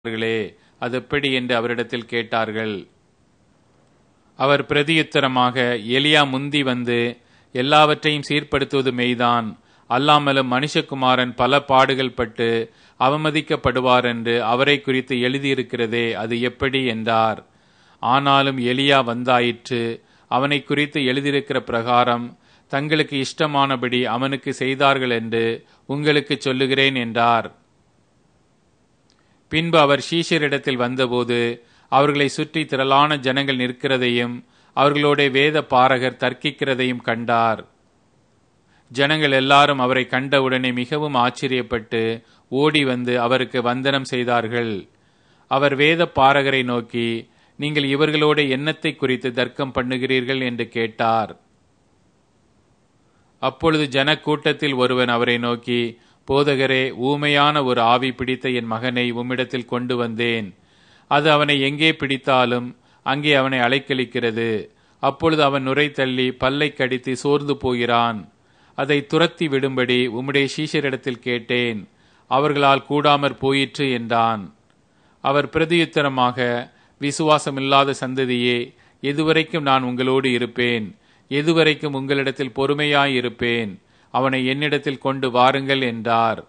அவர்களே அது எப்படி என்று அவரிடத்தில் கேட்டார்கள் அவர் பிரதியுத்தரமாக எலியா முந்தி வந்து எல்லாவற்றையும் சீர்படுத்துவது மெய்தான் அல்லாமலும் மனுஷகுமாரன் பல பாடுகள் பட்டு அவமதிக்கப்படுவார் என்று அவரை குறித்து எழுதியிருக்கிறதே அது எப்படி என்றார் ஆனாலும் எலியா வந்தாயிற்று அவனை குறித்து எழுதியிருக்கிற பிரகாரம் தங்களுக்கு இஷ்டமானபடி அவனுக்கு செய்தார்கள் என்று உங்களுக்கு சொல்லுகிறேன் என்றார் பின்பு அவர் ஷீஷரிடத்தில் வந்தபோது அவர்களை சுற்றி திரளான ஜனங்கள் நிற்கிறதையும் அவர்களோட வேத பாரகர் தர்க்கிக்கிறதையும் கண்டார் ஜனங்கள் எல்லாரும் அவரை கண்டவுடனே மிகவும் ஆச்சரியப்பட்டு ஓடி வந்து அவருக்கு வந்தனம் செய்தார்கள் அவர் வேத பாரகரை நோக்கி நீங்கள் இவர்களோட எண்ணத்தை குறித்து தர்க்கம் பண்ணுகிறீர்கள் என்று கேட்டார் அப்பொழுது ஜனக்கூட்டத்தில் ஒருவன் அவரை நோக்கி போதகரே ஊமையான ஒரு ஆவி பிடித்த என் மகனை உம்மிடத்தில் கொண்டு வந்தேன் அது அவனை எங்கே பிடித்தாலும் அங்கே அவனை அலைக்கழிக்கிறது அப்பொழுது அவன் நுரை தள்ளி பல்லை கடித்து சோர்ந்து போகிறான் அதை துரத்தி விடும்படி உம்முடைய சீஷரிடத்தில் கேட்டேன் அவர்களால் கூடாமற் போயிற்று என்றான் அவர் பிரதியுத்தரமாக விசுவாசமில்லாத சந்ததியே எதுவரைக்கும் நான் உங்களோடு இருப்பேன் எதுவரைக்கும் உங்களிடத்தில் பொறுமையாயிருப்பேன் அவனை என்னிடத்தில் கொண்டு வாருங்கள் என்றார்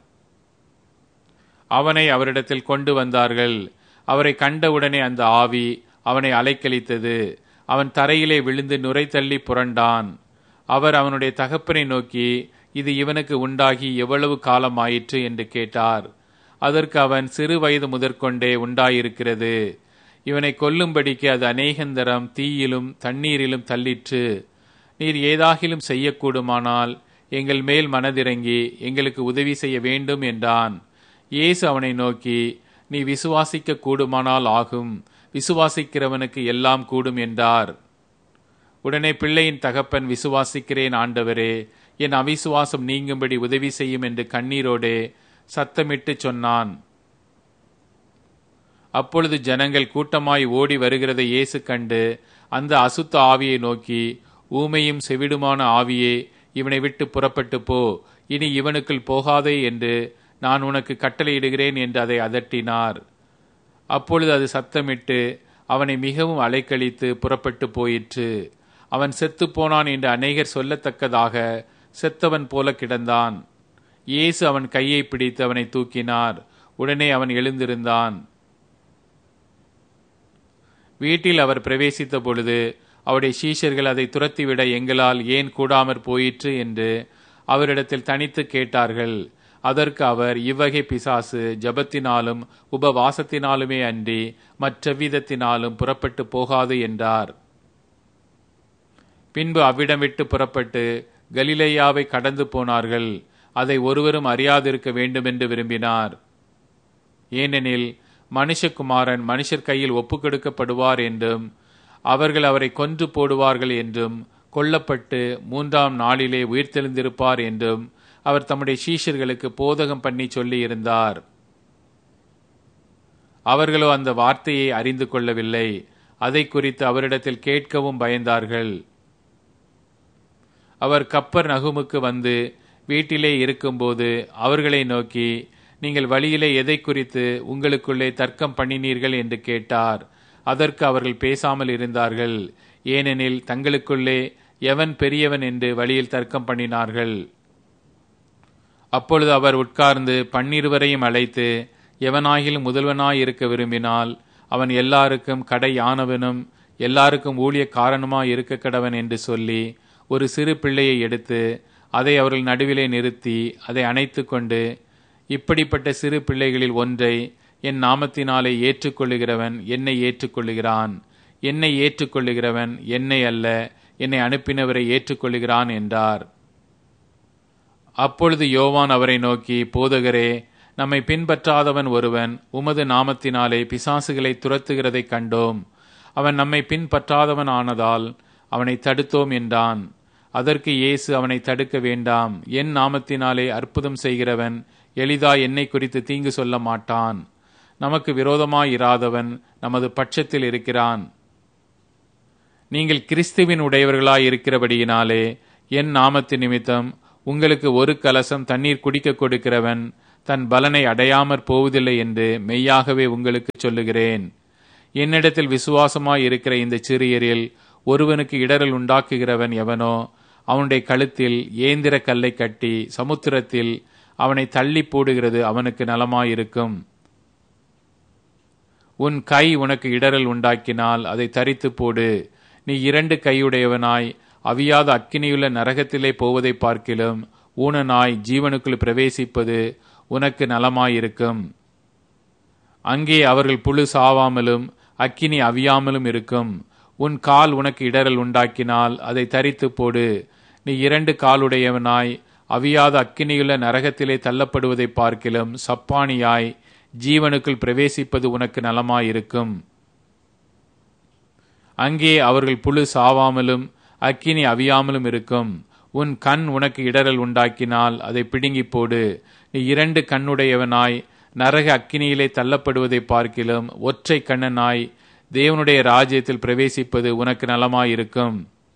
அவனை அவரிடத்தில் கொண்டு வந்தார்கள் அவரை கண்டவுடனே அந்த ஆவி அவனை அலைக்கழித்தது அவன் தரையிலே விழுந்து நுரை தள்ளி புரண்டான் அவர் அவனுடைய தகப்பனை நோக்கி இது இவனுக்கு உண்டாகி எவ்வளவு காலம் ஆயிற்று என்று கேட்டார் அதற்கு அவன் சிறு வயது முதற்கொண்டே உண்டாயிருக்கிறது இவனை கொல்லும்படிக்கு அது அநேகந்தரம் தீயிலும் தண்ணீரிலும் தள்ளிற்று நீர் ஏதாகிலும் செய்யக்கூடுமானால் எங்கள் மேல் மனதிறங்கி எங்களுக்கு உதவி செய்ய வேண்டும் என்றான் இயேசு அவனை நோக்கி நீ விசுவாசிக்க கூடுமானால் ஆகும் விசுவாசிக்கிறவனுக்கு எல்லாம் கூடும் என்றார் உடனே பிள்ளையின் தகப்பன் விசுவாசிக்கிறேன் ஆண்டவரே என் அவிசுவாசம் நீங்கும்படி உதவி செய்யும் என்று கண்ணீரோடே சத்தமிட்டு சொன்னான் அப்பொழுது ஜனங்கள் கூட்டமாய் ஓடி வருகிறதை இயேசு கண்டு அந்த அசுத்த ஆவியை நோக்கி ஊமையும் செவிடுமான ஆவியே இவனை விட்டு புறப்பட்டு போ இனி இவனுக்குள் போகாதே என்று நான் உனக்கு கட்டளையிடுகிறேன் என்று அதை அதட்டினார் அப்பொழுது அது சத்தமிட்டு அவனை மிகவும் அலைக்கழித்து புறப்பட்டு போயிற்று அவன் செத்துப்போனான் என்று அநேகர் சொல்லத்தக்கதாக செத்தவன் போல கிடந்தான் இயேசு அவன் கையை பிடித்து அவனை தூக்கினார் உடனே அவன் எழுந்திருந்தான் வீட்டில் அவர் பிரவேசித்த பொழுது அவருடைய சீஷர்கள் அதை துரத்திவிட எங்களால் ஏன் கூடாமற் போயிற்று என்று அவரிடத்தில் தனித்து கேட்டார்கள் அதற்கு அவர் இவ்வகை பிசாசு ஜபத்தினாலும் உபவாசத்தினாலுமே அன்றி மற்றவிதத்தினாலும் புறப்பட்டு போகாது என்றார் பின்பு அவ்விடம் விட்டு புறப்பட்டு கலிலேயாவை கடந்து போனார்கள் அதை ஒருவரும் அறியாதிருக்க வேண்டுமென்று விரும்பினார் ஏனெனில் மனுஷகுமாரன் மனுஷர் கையில் ஒப்புக்கொடுக்கப்படுவார் என்றும் அவர்கள் அவரை கொன்று போடுவார்கள் என்றும் கொல்லப்பட்டு மூன்றாம் நாளிலே உயிர்த்தெழுந்திருப்பார் என்றும் அவர் தம்முடைய சீஷர்களுக்கு போதகம் பண்ணி சொல்லி இருந்தார் அவர்களோ அந்த வார்த்தையை அறிந்து கொள்ளவில்லை அதை குறித்து அவரிடத்தில் கேட்கவும் பயந்தார்கள் அவர் கப்பர் நகுமுக்கு வந்து வீட்டிலே இருக்கும்போது அவர்களை நோக்கி நீங்கள் வழியிலே எதை குறித்து உங்களுக்குள்ளே தர்க்கம் பண்ணினீர்கள் என்று கேட்டார் அதற்கு அவர்கள் பேசாமல் இருந்தார்கள் ஏனெனில் தங்களுக்குள்ளே எவன் பெரியவன் என்று வழியில் தர்க்கம் பண்ணினார்கள் அப்பொழுது அவர் உட்கார்ந்து பன்னிருவரையும் அழைத்து எவனாகிலும் முதல்வனாய் இருக்க விரும்பினால் அவன் எல்லாருக்கும் கடை யானவனும் எல்லாருக்கும் ஊழிய காரணமாய் இருக்க கடவன் என்று சொல்லி ஒரு சிறு பிள்ளையை எடுத்து அதை அவர்கள் நடுவிலே நிறுத்தி அதை அணைத்து கொண்டு இப்படிப்பட்ட சிறு பிள்ளைகளில் ஒன்றை என் நாமத்தினாலே ஏற்றுக்கொள்ளுகிறவன் என்னை ஏற்றுக்கொள்ளுகிறான் என்னை ஏற்றுக்கொள்ளுகிறவன் என்னை அல்ல என்னை அனுப்பினவரை ஏற்றுக்கொள்ளுகிறான் என்றார் அப்பொழுது யோவான் அவரை நோக்கி போதகரே நம்மை பின்பற்றாதவன் ஒருவன் உமது நாமத்தினாலே பிசாசுகளை துரத்துகிறதைக் கண்டோம் அவன் நம்மை பின்பற்றாதவன் ஆனதால் அவனை தடுத்தோம் என்றான் அதற்கு இயேசு அவனை தடுக்க வேண்டாம் என் நாமத்தினாலே அற்புதம் செய்கிறவன் எளிதா என்னை குறித்து தீங்கு சொல்ல மாட்டான் நமக்கு விரோதமாயிராதவன் நமது பட்சத்தில் இருக்கிறான் நீங்கள் கிறிஸ்துவின் உடையவர்களாய் இருக்கிறபடியினாலே என் நாமத்து நிமித்தம் உங்களுக்கு ஒரு கலசம் தண்ணீர் குடிக்க கொடுக்கிறவன் தன் பலனை அடையாமற் போவதில்லை என்று மெய்யாகவே உங்களுக்கு சொல்லுகிறேன் என்னிடத்தில் விசுவாசமாய் இருக்கிற இந்த சிறியரில் ஒருவனுக்கு இடரல் உண்டாக்குகிறவன் எவனோ அவனுடைய கழுத்தில் ஏந்திர கல்லை கட்டி சமுத்திரத்தில் அவனை தள்ளி போடுகிறது அவனுக்கு நலமாயிருக்கும் உன் கை உனக்கு இடரல் உண்டாக்கினால் அதை தரித்து போடு நீ இரண்டு கையுடையவனாய் அவியாத அக்கினியுள்ள நரகத்திலே போவதை பார்க்கிலும் ஊனனாய் ஜீவனுக்குள் பிரவேசிப்பது உனக்கு நலமாயிருக்கும் அங்கே அவர்கள் புழு சாவாமலும் அக்கினி அவியாமலும் இருக்கும் உன் கால் உனக்கு இடரல் உண்டாக்கினால் அதை தரித்து போடு நீ இரண்டு காலுடையவனாய் அவியாத அக்கினியுள்ள நரகத்திலே தள்ளப்படுவதை பார்க்கிலும் சப்பானியாய் ஜீவனுக்குள் பிரவேசிப்பது உனக்கு நலமாயிருக்கும் அங்கே அவர்கள் புழு சாவாமலும் அக்கினி அவியாமலும் இருக்கும் உன் கண் உனக்கு இடரல் உண்டாக்கினால் அதை பிடுங்கி போடு நீ இரண்டு கண்ணுடையவனாய் நரக அக்கினியிலே தள்ளப்படுவதை பார்க்கிலும் ஒற்றை கண்ணனாய் தேவனுடைய ராஜ்யத்தில் பிரவேசிப்பது உனக்கு நலமாயிருக்கும்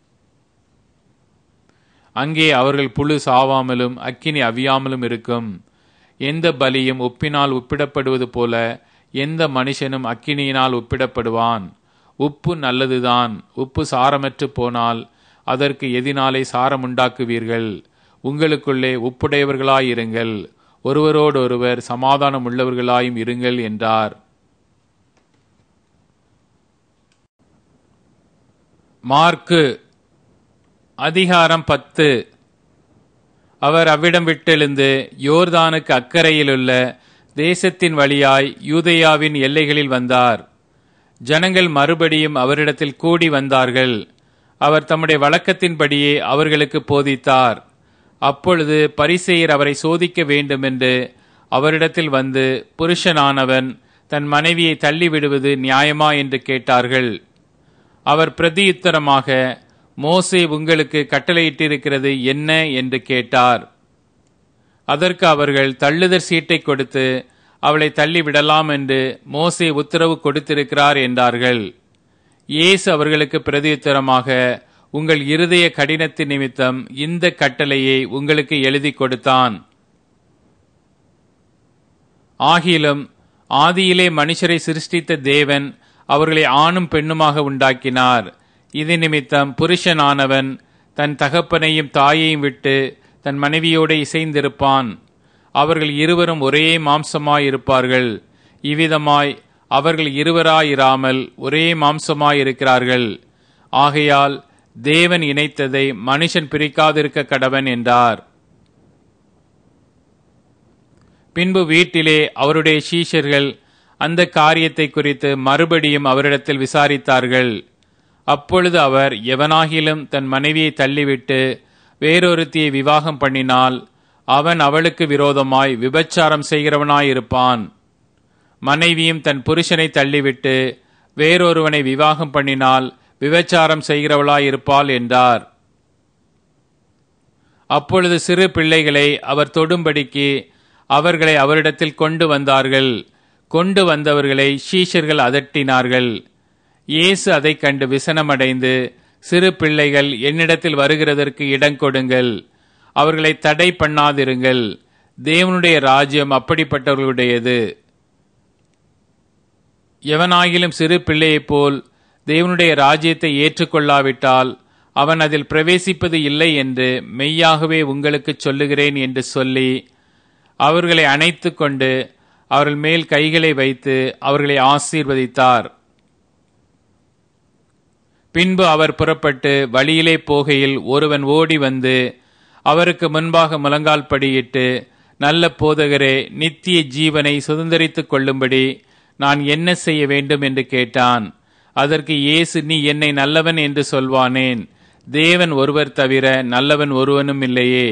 அங்கே அவர்கள் புழு சாவாமலும் அக்கினி அவியாமலும் இருக்கும் எந்த பலியும் உப்பினால் உப்பிடப்படுவது போல எந்த மனுஷனும் அக்கினியினால் உப்பிடப்படுவான் உப்பு நல்லதுதான் உப்பு சாரமற்று போனால் அதற்கு எதினாலே சாரம் உண்டாக்குவீர்கள் உங்களுக்குள்ளே உப்புடையவர்களாயிருங்கள் ஒருவரோடொருவர் சமாதானம் உள்ளவர்களாயும் இருங்கள் என்றார் மார்க்கு அதிகாரம் பத்து அவர் அவ்விடம் விட்டெழுந்து யோர்தானுக்கு அக்கறையிலுள்ள தேசத்தின் வழியாய் யூதேயாவின் எல்லைகளில் வந்தார் ஜனங்கள் மறுபடியும் அவரிடத்தில் கூடி வந்தார்கள் அவர் தம்முடைய வழக்கத்தின்படியே அவர்களுக்கு போதித்தார் அப்பொழுது பரிசெயர் அவரை சோதிக்க வேண்டுமென்று அவரிடத்தில் வந்து புருஷனானவன் தன் மனைவியை தள்ளிவிடுவது நியாயமா என்று கேட்டார்கள் அவர் பிரதியுத்தரமாக மோசே உங்களுக்கு கட்டளையிட்டிருக்கிறது என்ன என்று கேட்டார் அதற்கு அவர்கள் தள்ளுதற் சீட்டை கொடுத்து அவளை தள்ளிவிடலாம் என்று மோசே உத்தரவு கொடுத்திருக்கிறார் என்றார்கள் இயேசு அவர்களுக்கு பிரதியுத்தரமாக உங்கள் இருதய கடினத்தின் நிமித்தம் இந்த கட்டளையை உங்களுக்கு எழுதி கொடுத்தான் ஆகிலும் ஆதியிலே மனுஷரை சிருஷ்டித்த தேவன் அவர்களை ஆணும் பெண்ணுமாக உண்டாக்கினார் இது நிமித்தம் புருஷனானவன் தன் தகப்பனையும் தாயையும் விட்டு தன் மனைவியோடு இசைந்திருப்பான் அவர்கள் இருவரும் ஒரே மாம்சமாயிருப்பார்கள் இவ்விதமாய் அவர்கள் இருவராயிராமல் ஒரே மாம்சமாயிருக்கிறார்கள் ஆகையால் தேவன் இணைத்ததை மனுஷன் பிரிக்காதிருக்க கடவன் என்றார் பின்பு வீட்டிலே அவருடைய சீஷர்கள் அந்த காரியத்தை குறித்து மறுபடியும் அவரிடத்தில் விசாரித்தார்கள் அப்பொழுது அவர் எவனாகிலும் தன் மனைவியை தள்ளிவிட்டு வேறொருத்தியை விவாகம் பண்ணினால் அவன் அவளுக்கு விரோதமாய் விபச்சாரம் செய்கிறவனாயிருப்பான் மனைவியும் தன் புருஷனை தள்ளிவிட்டு வேறொருவனை விவாகம் பண்ணினால் விபச்சாரம் செய்கிறவளாயிருப்பாள் என்றார் அப்பொழுது சிறு பிள்ளைகளை அவர் தொடும்படிக்கு அவர்களை அவரிடத்தில் கொண்டு வந்தார்கள் கொண்டு வந்தவர்களை ஷீஷர்கள் அதட்டினார்கள் இயேசு அதைக் கண்டு விசனமடைந்து சிறு பிள்ளைகள் என்னிடத்தில் வருகிறதற்கு இடம் கொடுங்கள் அவர்களை தடை பண்ணாதிருங்கள் தேவனுடைய ராஜ்யம் அப்படிப்பட்டவர்களுடையது எவனாகிலும் சிறு பிள்ளையைப் போல் தேவனுடைய ராஜ்யத்தை ஏற்றுக்கொள்ளாவிட்டால் அவன் அதில் பிரவேசிப்பது இல்லை என்று மெய்யாகவே உங்களுக்கு சொல்லுகிறேன் என்று சொல்லி அவர்களை அணைத்து கொண்டு அவர்கள் மேல் கைகளை வைத்து அவர்களை ஆசீர்வதித்தார் பின்பு அவர் புறப்பட்டு வழியிலே போகையில் ஒருவன் ஓடி வந்து அவருக்கு முன்பாக முழங்கால் படியிட்டு நல்ல போதகரே நித்திய ஜீவனை சுதந்திரித்துக் கொள்ளும்படி நான் என்ன செய்ய வேண்டும் என்று கேட்டான் அதற்கு இயேசு நீ என்னை நல்லவன் என்று சொல்வானேன் தேவன் ஒருவர் தவிர நல்லவன் ஒருவனும் இல்லையே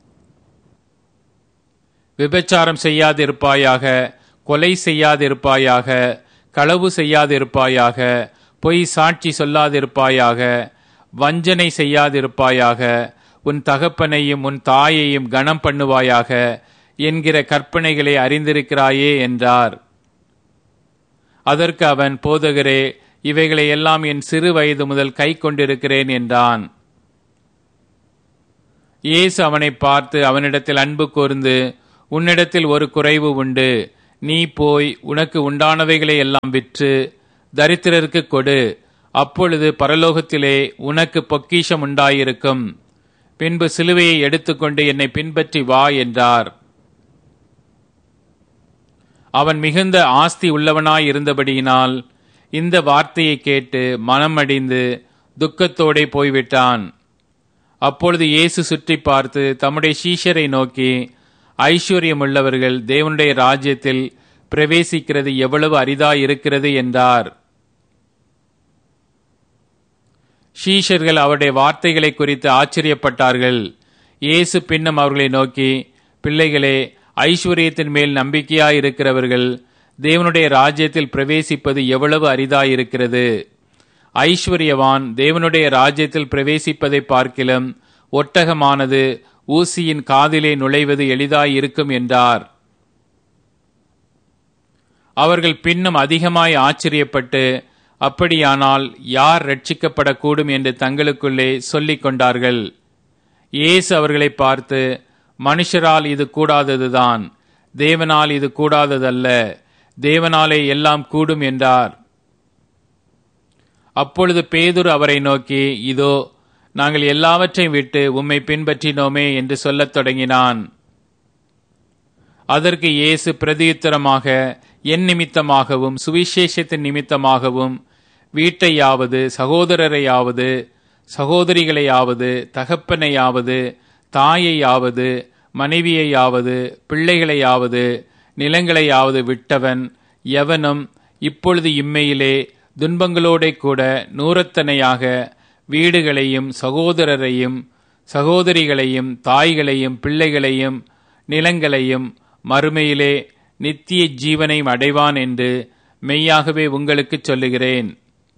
விபச்சாரம் செய்யாதிருப்பாயாக கொலை செய்யாதிருப்பாயாக களவு செய்யாதிருப்பாயாக பொய் சாட்சி சொல்லாதிருப்பாயாக வஞ்சனை செய்யாதிருப்பாயாக உன் தகப்பனையும் உன் தாயையும் கனம் பண்ணுவாயாக என்கிற கற்பனைகளை அறிந்திருக்கிறாயே என்றார் அதற்கு அவன் போதகரே இவைகளை எல்லாம் என் சிறு வயது முதல் கை கொண்டிருக்கிறேன் என்றான் இயேசு அவனை பார்த்து அவனிடத்தில் அன்பு கூர்ந்து உன்னிடத்தில் ஒரு குறைவு உண்டு நீ போய் உனக்கு உண்டானவைகளை எல்லாம் விற்று தரித்திரருக்கு கொடு அப்பொழுது பரலோகத்திலே உனக்கு பொக்கிஷம் உண்டாயிருக்கும் பின்பு சிலுவையை எடுத்துக்கொண்டு என்னை பின்பற்றி வா என்றார் அவன் மிகுந்த ஆஸ்தி உள்ளவனாய் இருந்தபடியினால் இந்த வார்த்தையை கேட்டு மனமடிந்து துக்கத்தோடே போய்விட்டான் அப்பொழுது இயேசு சுற்றி பார்த்து தம்முடைய சீஷரை நோக்கி ஐஸ்வர்யமுள்ளவர்கள் தேவனுடைய ராஜ்யத்தில் பிரவேசிக்கிறது எவ்வளவு அரிதாய் இருக்கிறது என்றார் ஷீஷர்கள் அவருடைய வார்த்தைகளை குறித்து ஆச்சரியப்பட்டார்கள் இயேசு பின்னம் அவர்களை நோக்கி பிள்ளைகளே ஐஸ்வர்யத்தின் மேல் நம்பிக்கையாய் இருக்கிறவர்கள் தேவனுடைய ராஜ்யத்தில் பிரவேசிப்பது எவ்வளவு அரிதாயிருக்கிறது ஐஸ்வர்யவான் தேவனுடைய ராஜ்யத்தில் பிரவேசிப்பதை பார்க்கிலும் ஒட்டகமானது ஊசியின் காதிலே நுழைவது எளிதாய் இருக்கும் என்றார் அவர்கள் பின்னும் அதிகமாய் ஆச்சரியப்பட்டு அப்படியானால் யார் ரட்சிக்கப்படக்கூடும் என்று தங்களுக்குள்ளே சொல்லிக் கொண்டார்கள் இயேசு அவர்களை பார்த்து மனுஷரால் இது கூடாததுதான் தேவனால் இது கூடாததல்ல தேவனாலே எல்லாம் கூடும் என்றார் அப்பொழுது பேதுரு அவரை நோக்கி இதோ நாங்கள் எல்லாவற்றையும் விட்டு உம்மை பின்பற்றினோமே என்று சொல்லத் தொடங்கினான் அதற்கு இயேசு பிரதியுத்தரமாக என் நிமித்தமாகவும் சுவிசேஷத்தின் நிமித்தமாகவும் வீட்டையாவது சகோதரரையாவது சகோதரிகளையாவது தகப்பனையாவது தாயையாவது மனைவியையாவது பிள்ளைகளையாவது நிலங்களையாவது விட்டவன் எவனும் இப்பொழுது இம்மையிலே துன்பங்களோடே கூட நூறத்தனையாக வீடுகளையும் சகோதரரையும் சகோதரிகளையும் தாய்களையும் பிள்ளைகளையும் நிலங்களையும் மறுமையிலே நித்திய ஜீவனையும் அடைவான் என்று மெய்யாகவே உங்களுக்கு சொல்லுகிறேன்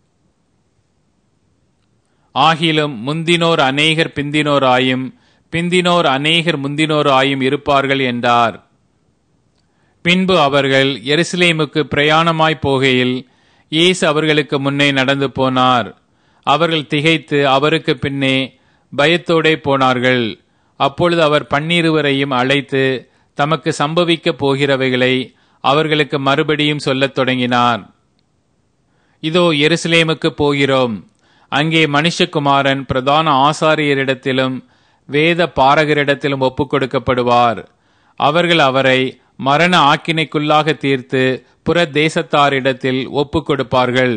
ஆகிலும் முந்தினோர் அநேகர் பிந்தினோர் ஆயும் பிந்தினோர் அநேகர் முந்தினோர் ஆயும் இருப்பார்கள் என்றார் பின்பு அவர்கள் எருசலேமுக்கு பிரயாணமாய் போகையில் இயேசு அவர்களுக்கு முன்னே நடந்து போனார் அவர்கள் திகைத்து அவருக்கு பின்னே பயத்தோடே போனார்கள் அப்பொழுது அவர் பன்னிருவரையும் அழைத்து தமக்கு சம்பவிக்கப் போகிறவைகளை அவர்களுக்கு மறுபடியும் சொல்லத் தொடங்கினார் இதோ எருசலேமுக்கு போகிறோம் அங்கே மனுஷகுமாரன் பிரதான ஆசாரியரிடத்திலும் வேத பாரகரிடத்திலும் ஒப்புக் கொடுக்கப்படுவார் அவர்கள் அவரை மரண ஆக்கினைக்குள்ளாக தீர்த்து புற தேசத்தாரிடத்தில் ஒப்புக் கொடுப்பார்கள்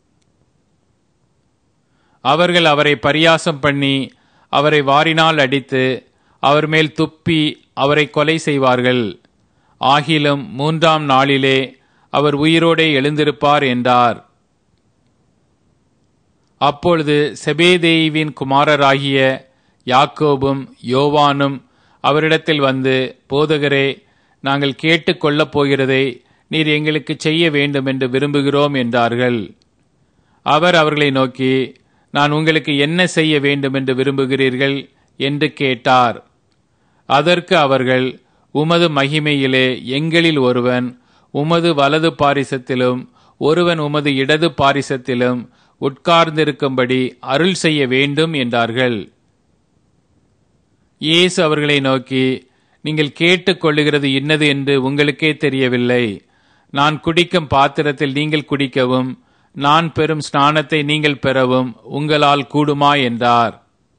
அவர்கள் அவரை பரியாசம் பண்ணி அவரை வாரினால் அடித்து அவர் மேல் துப்பி அவரை கொலை செய்வார்கள் ஆகிலும் மூன்றாம் நாளிலே அவர் உயிரோடே எழுந்திருப்பார் என்றார் அப்பொழுது செபேதேவின் குமாரராகிய யாக்கோபும் யோவானும் அவரிடத்தில் வந்து போதகரே நாங்கள் கேட்டுக் கொள்ளப் போகிறதை நீர் எங்களுக்கு செய்ய வேண்டும் என்று விரும்புகிறோம் என்றார்கள் அவர் அவர்களை நோக்கி நான் உங்களுக்கு என்ன செய்ய வேண்டும் என்று விரும்புகிறீர்கள் என்று கேட்டார் அதற்கு அவர்கள் உமது மகிமையிலே எங்களில் ஒருவன் உமது வலது பாரிசத்திலும் ஒருவன் உமது இடது பாரிசத்திலும் உட்கார்ந்திருக்கும்படி அருள் செய்ய வேண்டும் என்றார்கள் இயேசு அவர்களை நோக்கி நீங்கள் கேட்டுக்கொள்ளுகிறது இன்னது என்று உங்களுக்கே தெரியவில்லை நான் குடிக்கும் பாத்திரத்தில் நீங்கள் குடிக்கவும் நான் பெறும் ஸ்நானத்தை நீங்கள் பெறவும் உங்களால் கூடுமா என்றார்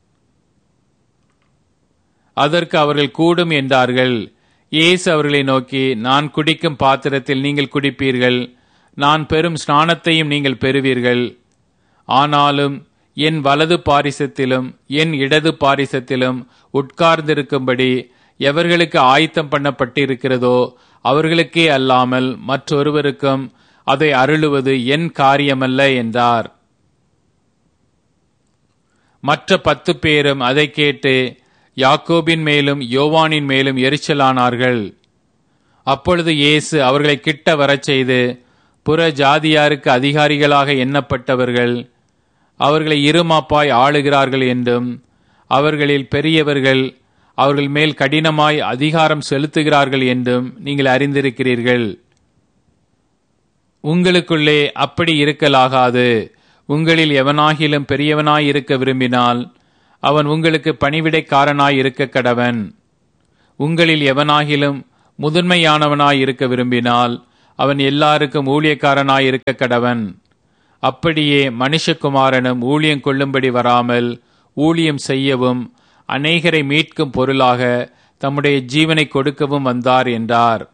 அதற்கு அவர்கள் கூடும் என்றார்கள் இயேசு அவர்களை நோக்கி நான் குடிக்கும் பாத்திரத்தில் நீங்கள் குடிப்பீர்கள் நான் பெறும் ஸ்நானத்தையும் நீங்கள் பெறுவீர்கள் ஆனாலும் என் வலது பாரிசத்திலும் என் இடது பாரிசத்திலும் உட்கார்ந்திருக்கும்படி எவர்களுக்கு ஆயத்தம் பண்ணப்பட்டிருக்கிறதோ அவர்களுக்கே அல்லாமல் மற்றொருவருக்கும் அதை அருளுவது என் காரியமல்ல என்றார் மற்ற பத்து பேரும் அதை கேட்டு யாக்கோபின் மேலும் யோவானின் மேலும் எரிச்சலானார்கள் அப்பொழுது இயேசு அவர்களை கிட்ட வரச் செய்து புற ஜாதியாருக்கு அதிகாரிகளாக எண்ணப்பட்டவர்கள் அவர்களை இருமாப்பாய் ஆளுகிறார்கள் என்றும் அவர்களில் பெரியவர்கள் அவர்கள் மேல் கடினமாய் அதிகாரம் செலுத்துகிறார்கள் என்றும் நீங்கள் அறிந்திருக்கிறீர்கள் உங்களுக்குள்ளே அப்படி இருக்கலாகாது உங்களில் எவனாகிலும் பெரியவனாய் இருக்க விரும்பினால் அவன் உங்களுக்கு பணிவிடைக்காரனாய் இருக்க கடவன் உங்களில் எவனாகிலும் முதன்மையானவனாய் இருக்க விரும்பினால் அவன் எல்லாருக்கும் ஊழியக்காரனாய் இருக்க கடவன் அப்படியே மனுஷகுமாரனும் ஊழியம் கொள்ளும்படி வராமல் ஊழியம் செய்யவும் அநேகரை மீட்கும் பொருளாக தம்முடைய ஜீவனை கொடுக்கவும் வந்தார் என்றார்